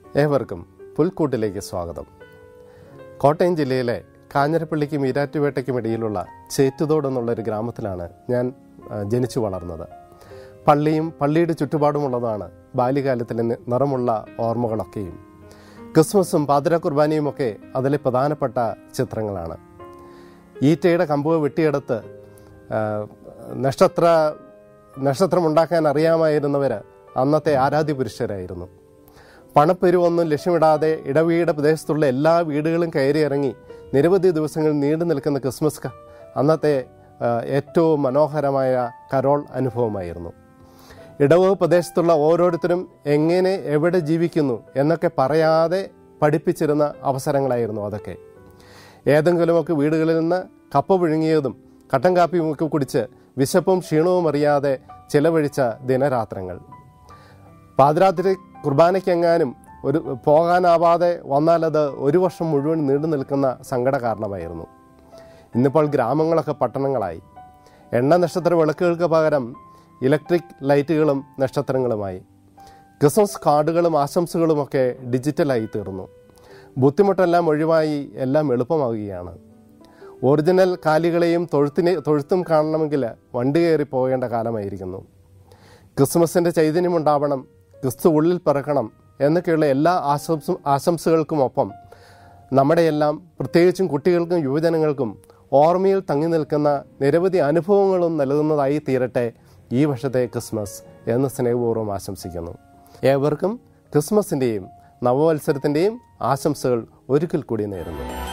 ഏവർക്കും പുൽക്കൂട്ടിലേക്ക് സ്വാഗതം കോട്ടയം ജില്ലയിലെ കാഞ്ഞിരപ്പള്ളിക്കും ഈരാറ്റുപേട്ടയ്ക്കും ഇടയിലുള്ള ചേറ്റുതോട് എന്നുള്ളൊരു ഗ്രാമത്തിലാണ് ഞാൻ ആ, ജനിച്ചു വളർന്നത് പള്ളിയും പള്ളിയുടെ ചുറ്റുപാടുമുള്ളതാണ് ബാല്യകാലത്തിലെ നി- നിറമുള്ള ഓർമ്മകളൊക്കെയും ക്രിസ്മസും പാതിര കുർബാനയുമൊക്കെ അതിലെ പ്രധാനപ്പെട്ട ചിത്രങ്ങളാണ് ഈറ്റയുടെ കമ്പുക വെട്ടിയെടുത്ത് ആ, നക്ഷത്ര നക്ഷത്രമുണ്ടാക്കാൻ അറിയാമായിരുന്നവർ അന്നത്തെ ആരാധ്യ പുരുഷരായിരുന്നു പണപ്പെരുവൊന്നും ലക്ഷ്യമിടാതെ ഇടവീട് പ്രദേശത്തുള്ള എല്ലാ വീടുകളും കയറി ഇറങ്ങി നിരവധി ദിവസങ്ങൾ നീണ്ടു നിൽക്കുന്ന ക്രിസ്മസ് ക- അന്നത്തെ ആ, ഏറ്റവും മനോഹരമായ കരോൾ അനുഭവമായിരുന്നു ഇടവ് പ്രദേശത്തുള്ള ഓരോരുത്തരും എങ്ങനെ എവിടെ ജീവിക്കുന്നു എന്നൊക്കെ പറയാതെ പഠിപ്പിച്ചിരുന്ന അവസരങ്ങളായിരുന്നു അതൊക്കെ ഏതെങ്കിലുമൊക്കെ വീടുകളിൽ നിന്ന് കപ്പ പുഴുങ്ങിയതും കട്ടൻ കാപ്പിയും ഒക്കെ കുടിച്ച് വിശപ്പും ക്ഷീണവും അറിയാതെ ചിലവഴിച്ച ദിനരാത്രങ്ങൾ പാതിരാത്രി കുർബാനയ്ക്കെങ്ങാനും ഒരു പോകാനാവാതെ വന്നാലത് ഒരു വർഷം മുഴുവൻ നീണ്ടു നിൽക്കുന്ന സങ്കട കാരണമായിരുന്നു ഇന്നിപ്പോൾ ഗ്രാമങ്ങളൊക്കെ പട്ടണങ്ങളായി എണ്ണ നക്ഷത്ര വിളക്കുകൾക്ക് പകരം ഇലക്ട്രിക് ലൈറ്റുകളും നക്ഷത്രങ്ങളുമായി ക്രിസ്മസ് കാർഡുകളും ആശംസകളുമൊക്കെ ഡിജിറ്റലായി തീർന്നു ബുദ്ധിമുട്ടെല്ലാം ഒഴിവായി എല്ലാം എളുപ്പമാവുകയാണ് ഒറിജിനൽ കാലികളെയും തൊഴുത്തിനെ തൊഴുത്തും കാണണമെങ്കിൽ വണ്ടി കയറി പോകേണ്ട കാലമായിരിക്കുന്നു ക്രിസ്മസിൻ്റെ ചൈതന്യമുണ്ടാവണം ക്രിസ്തു ഉള്ളിൽ പിറക്കണം എന്നൊക്കെയുള്ള എല്ലാ ആശംസ ആശംസകൾക്കുമൊപ്പം നമ്മുടെയെല്ലാം പ്രത്യേകിച്ചും കുട്ടികൾക്കും യുവജനങ്ങൾക്കും ഓർമ്മയിൽ തങ്ങി നിൽക്കുന്ന നിരവധി അനുഭവങ്ങളും നൽകുന്നതായി തീരട്ടെ ഈ വർഷത്തെ ക്രിസ്മസ് എന്ന് സ്നേഹപൂർവ്വം ആശംസിക്കുന്നു ഏവർക്കും ക്രിസ്മസിൻ്റെയും നവവത്സരത്തിൻ്റെയും ആശംസകൾ ഒരിക്കൽ കൂടി നേരുന്നു